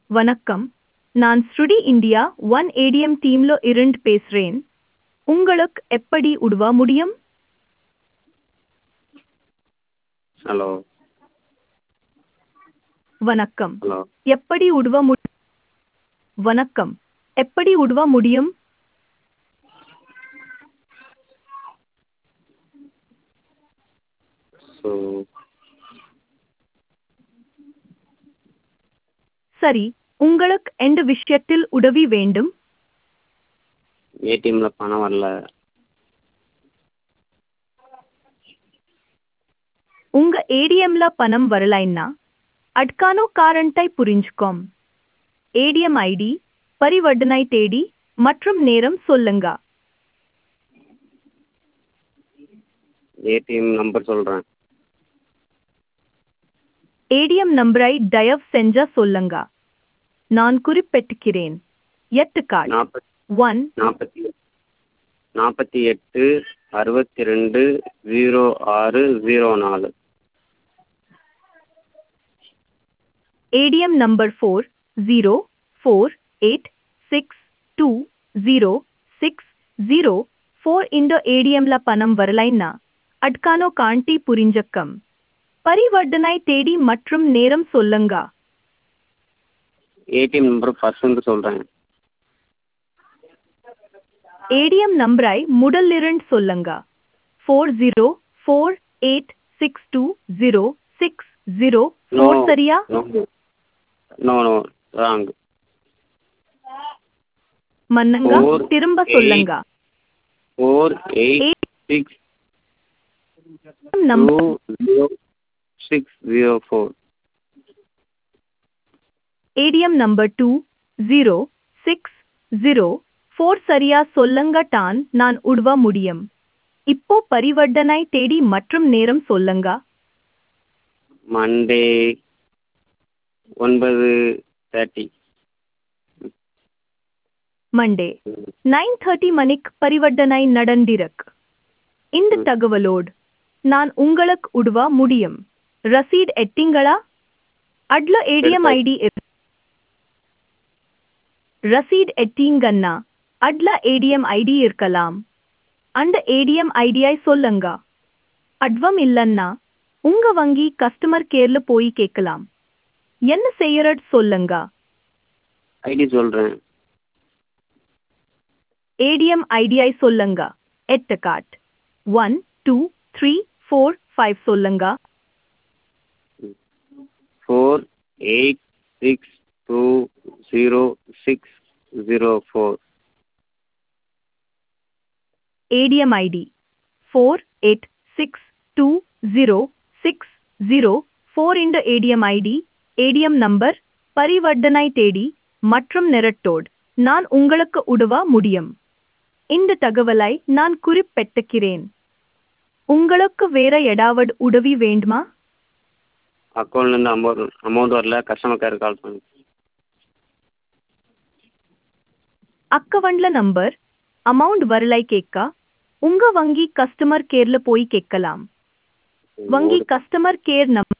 வணக்கம் நான் ஸ்ருடி இந்தியா ஒன் ஏடிஎம் டீம்ல இருந்து பேசுறேன் உங்களுக்கு எப்படி உதவ முடியும் ஹலோ வணக்கம் ஹலோ எப்படி உதவ மு வணக்கம் எப்படி உதவ முடியும் ஸோ சரி உங்களுக்கு எந்த விஷயத்தில் உதவி வேண்டும் ஏடிஎம்ல பணம் வரல உங்க ஏடிஎம்ல பணம் வரலைன்னா அட்கானோ காரணத்தை புரிஞ்சுக்கோம் ஏடிஎம் ஐடி பரிவர்த்தனை தேதி மற்றும் நேரம் சொல்லுங்க ஏடிஎம் நம்பர் சொல்கிறேன் ஏடிஎம் நம்பரை தயவு செஞ்ச சொல்லுங்க நான் குறிப்பிட்டுக்கிறேன் எட்டு கார்டு நாற்பத்தி ஒன் நாற்பத்தி நாற்பத்தி எட்டு அறுபத்தி ரெண்டு ஜீரோ ஆறு ஜீரோ நாலு ADM number 4048620604 இந்த ஏடிஎம்ல பணம் வரலைன்னா அட்கானோ காண்டி புரிஞ்சக்கம் பரிவர்த்தனை தேதி மற்றும் நேரம் சொல்லுங்க ஏடிஎம் நம்பர் ஃபர்ஸ்ட் சொல்கிறேன் ஏடிஎம் நம்பரை முதலிருந்து சொல்லுங்க four zero four eight six two zero six zero four சரியா நோ நோ நோ ராங் மன்னங்க Four, திரும்ப eight, சொல்லுங்க four eight six number two zero six zero four ATM number two zero six zero four சரியா சொல்லுங்க தான் நான் உடவ முடியும் இப்போ பரிவர்த்தனை தேதி மற்றும் நேரம் சொல்லுங்க மண்டே ஒன்பது தேர்ட்டி மண்டே நைன் தேர்ட்டி மணிக்கு பரிவர்த்தனை நடந்திருக்கு இந்த தகவலோடு நான் உங்களுக்கு உதவ முடியும் ரசீட் எட்டிங்களா அட்ல ஏடிஎம் ஐடி ரசீட் எட்டிங்கன்னா அட்ல ஏடிஎம் ஐடி இருக்கலாம் அந்த ஏடிஎம் ஐடியை சொல்லுங்க அட்வம் இல்லைன்னா உங்க வங்கி கஸ்டமர் கேர்ல போய் கேட்கலாம் என்ன செய்யறது சொல்லுங்க ஐடி சொல்கிறேன் ஏடிஎம் ஐடியை சொல்லுங்க எட்டு card one two three four five சொல்லுங்க four eight six two zero six zero four ATM ID four eight six two zero six zero four இந்த ஏடிஎம் ஐடி ஏடிஎம் நம்பர் பரிவர்த்தனை தேதி மற்றும் நிறத்தோடு நான் உங்களுக்கு உதவ முடியும் இந்த தகவலை நான் குறிப்பிட்டுக்கிறேன் உங்களுக்கு வேற ஏதாவது உதவி வேண்டுமா அக்கௌண்ட்லேருந்து அமௌண்ட் அமௌண்ட் வரல கஸ்டமர் கேர் கால் பண்ணு அக்கவண்ட்ல நம்பர் அமௌண்ட் வரலை கேட்க உங்க வங்கி கஸ்டமர் கேர்ல போய் கேட்கலாம் வங்கி கஸ்டமர் கேர் நம்பர்